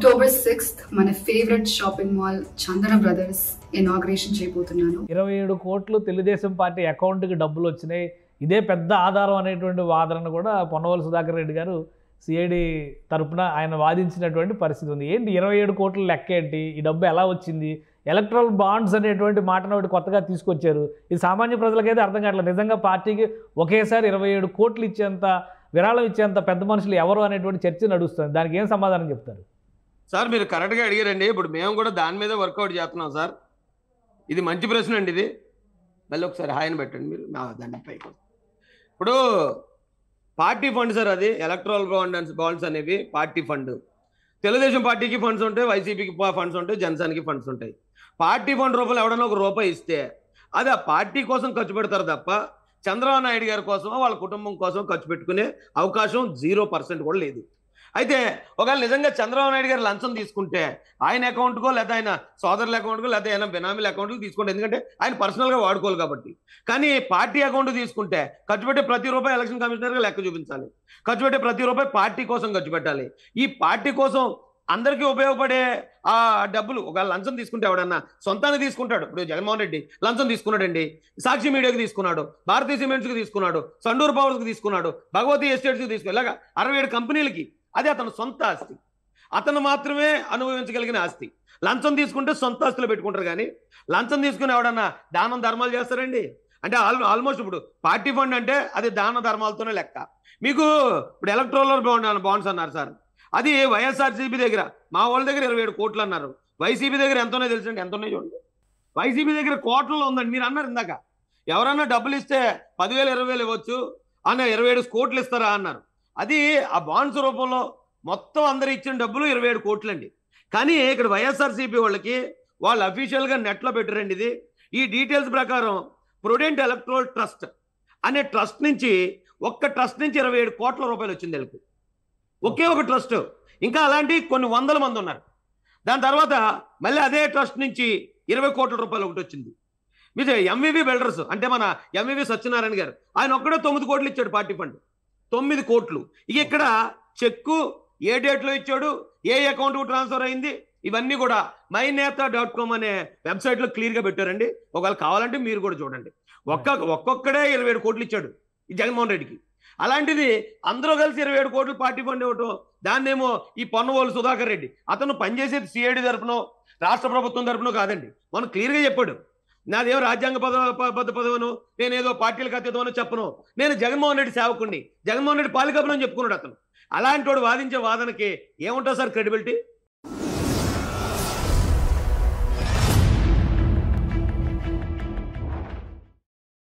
October sixth మన favourite shopping mall Chandana brothers inauguration చేయబోతున్నాను ఇరవై ఏడు కోట్లు తెలుగుదేశం పార్టీ అకౌంట్కి డబ్బులు వచ్చినాయి ఇదే పెద్ద ఆధారం అనేటువంటి వాదన కూడా పొన్నవోలు సుధాకర్ రెడ్డి గారు సిఐడి తరపున ఆయన వాదించినటువంటి పరిస్థితి ఉంది ఏంటి ఇరవై ఏడు కోట్ల లెక్క ఏంటి ఈ డబ్బు ఎలా వచ్చింది ఎలక్ట్రల్ బాండ్స్ అనేటువంటి మాటను ఒకటి కొత్తగా తీసుకొచ్చారు ఇది సామాన్య ప్రజలకైతే అర్థం కావట్లేదు నిజంగా పార్టీకి ఒకేసారి ఇరవై ఏడు కోట్లు ఇచ్చేంత విరాళం ఇచ్చేంత పెద్ద మనుషులు ఎవరు అనేటువంటి చర్చ నడుస్తుంది దానికి ఏం సమాధానం చెప్తారు సార్ మీరు కరెక్ట్గా అడిగారండి ఇప్పుడు మేము కూడా దాని మీద వర్కౌట్ చేస్తున్నాం సార్ ఇది మంచి ప్రశ్న అండి ఇది మళ్ళీ ఒకసారి హాయని పెట్టండి మీరు నా దాన్ని పైకి ఇప్పుడు పార్టీ ఫండ్ సార్ అది ఎలక్ట్రల్ బాండ్ బాండ్స్ అనేవి పార్టీ ఫండ్ తెలుగుదేశం పార్టీకి ఫండ్స్ ఉంటాయి వైసీపీకి ఫండ్స్ ఉంటాయి జనసేనకి ఫండ్స్ ఉంటాయి పార్టీ ఫండ్ రూపాయలు ఎవడన్నా ఒక రూపాయి ఇస్తే అది ఆ పార్టీ కోసం ఖర్చు పెడతారు తప్ప చంద్రబాబు నాయుడు గారి కోసం వాళ్ళ కుటుంబం కోసం ఖర్చు పెట్టుకునే అవకాశం జీరో పర్సెంట్ కూడా లేదు అయితే ఒకవేళ నిజంగా చంద్రబాబు నాయుడు గారు లంచం తీసుకుంటే ఆయన అకౌంట్కో లేదా ఆయన సోదరుల అకౌంట్కో లేదా ఆయన బెనామీల అకౌంట్కి తీసుకుంటే ఎందుకంటే ఆయన పర్సనల్గా వాడుకోవాలి కాబట్టి కానీ పార్టీ అకౌంట్ తీసుకుంటే ఖర్చు పెట్టే ప్రతి రూపాయి ఎలక్షన్ కమిషనర్గా లెక్క చూపించాలి ఖర్చు పెట్టే ప్రతి రూపాయి పార్టీ కోసం ఖర్చు పెట్టాలి ఈ పార్టీ కోసం అందరికీ ఉపయోగపడే ఆ డబ్బులు ఒకవేళ లంచం తీసుకుంటే ఎవడన్నా సొంతాన్ని తీసుకుంటాడు ఇప్పుడు జగన్మోహన్ రెడ్డి లంచం తీసుకున్నాడండి సాక్షి మీడియాకి తీసుకున్నాడు భారతీయ సిమెంట్స్కి తీసుకున్నాడు సండూర్ పవర్స్కి తీసుకున్నాడు భగవతి ఎస్టేట్స్కి తీసుకున్నాడు ఇలాగా అరవై ఏడు కంపెనీలకి అది అతని సొంత ఆస్తి అతను మాత్రమే అనుభవించగలిగిన ఆస్తి లంచం తీసుకుంటే సొంత ఆస్తులు పెట్టుకుంటారు కానీ లంచం తీసుకుని ఎవడన్నా దానం ధర్మాలు చేస్తారండి అంటే ఆల్ ఆల్మోస్ట్ ఇప్పుడు పార్టీ ఫండ్ అంటే అది దాన ధర్మాలతోనే లెక్క మీకు ఇప్పుడు ఎలక్ట్రోలర్ బాండ్ బాండ్స్ అన్నారు సార్ అది వైఎస్ఆర్సీపీ దగ్గర మా వాళ్ళ దగ్గర ఇరవై ఏడు కోట్లు అన్నారు వైసీపీ దగ్గర ఎంతనే తెలుసండి ఎంత ఉన్నాయి చూడండి వైసీపీ దగ్గర కోట్లలో ఉందండి మీరు అన్నారు ఇందాక ఎవరన్నా డబ్బులు ఇస్తే పదివేలు ఇరవై వేలు ఇవ్వచ్చు అన్న ఇరవై ఏడు కోట్లు ఇస్తారా అన్నారు అది ఆ బాండ్స్ రూపంలో మొత్తం అందరు ఇచ్చిన డబ్బులు ఇరవై ఏడు కోట్లండి కానీ ఇక్కడ వైఎస్ఆర్సీపీ వాళ్ళకి వాళ్ళు అఫీషియల్గా నెట్లో పెట్టారండి ఇది ఈ డీటెయిల్స్ ప్రకారం ప్రొడెంట్ ఎలక్ట్రోల్ ట్రస్ట్ అనే ట్రస్ట్ నుంచి ఒక్క ట్రస్ట్ నుంచి ఇరవై ఏడు కోట్ల రూపాయలు వచ్చింది వీళ్ళకి ఒకే ఒక ట్రస్ట్ ఇంకా అలాంటి కొన్ని వందల మంది ఉన్నారు దాని తర్వాత మళ్ళీ అదే ట్రస్ట్ నుంచి ఇరవై కోట్ల రూపాయలు ఒకటి వచ్చింది మీరు ఎంవివి బిల్డర్స్ అంటే మన ఎంవివి సత్యనారాయణ గారు ఆయన ఒక్కడే తొమ్మిది కోట్లు ఇచ్చాడు పార్టీ ఫండ్ తొమ్మిది కోట్లు ఇక ఇక్కడ చెక్కు ఏ డేట్లో ఇచ్చాడు ఏ అకౌంట్కు ట్రాన్స్ఫర్ అయింది ఇవన్నీ కూడా మై నేత డాట్ కామ్ అనే వెబ్సైట్లో క్లియర్గా పెట్టారండి ఒకవేళ కావాలంటే మీరు కూడా చూడండి ఒక్క ఒక్కొక్కడే ఇరవై ఏడు కోట్లు ఇచ్చాడు ఈ జగన్మోహన్ రెడ్డికి అలాంటిది అందరూ కలిసి ఇరవై ఏడు కోట్లు పార్టీ ఫండ్ ఇవ్వటం దాన్నేమో ఈ పొన్నవోలు సుధాకర్ రెడ్డి అతను పనిచేసేది సిఐడి తరపునో రాష్ట్ర ప్రభుత్వం తరపునో కాదండి మనం క్లియర్గా చెప్పాడు నాదేమో రాజ్యాంగ పద పద పదవను నేనేదో పార్టీలకు అతీతమనో చెప్పను నేను జగన్మోహన్ రెడ్డి సేవకుణ్ణి జగన్మోహన్ రెడ్డి పాలికబులని చెప్పుకున్నాడు అతను అలాంటి వాడు వాదించే వాదనకి ఏముంటుంది సార్ క్రెడిబిలిటీ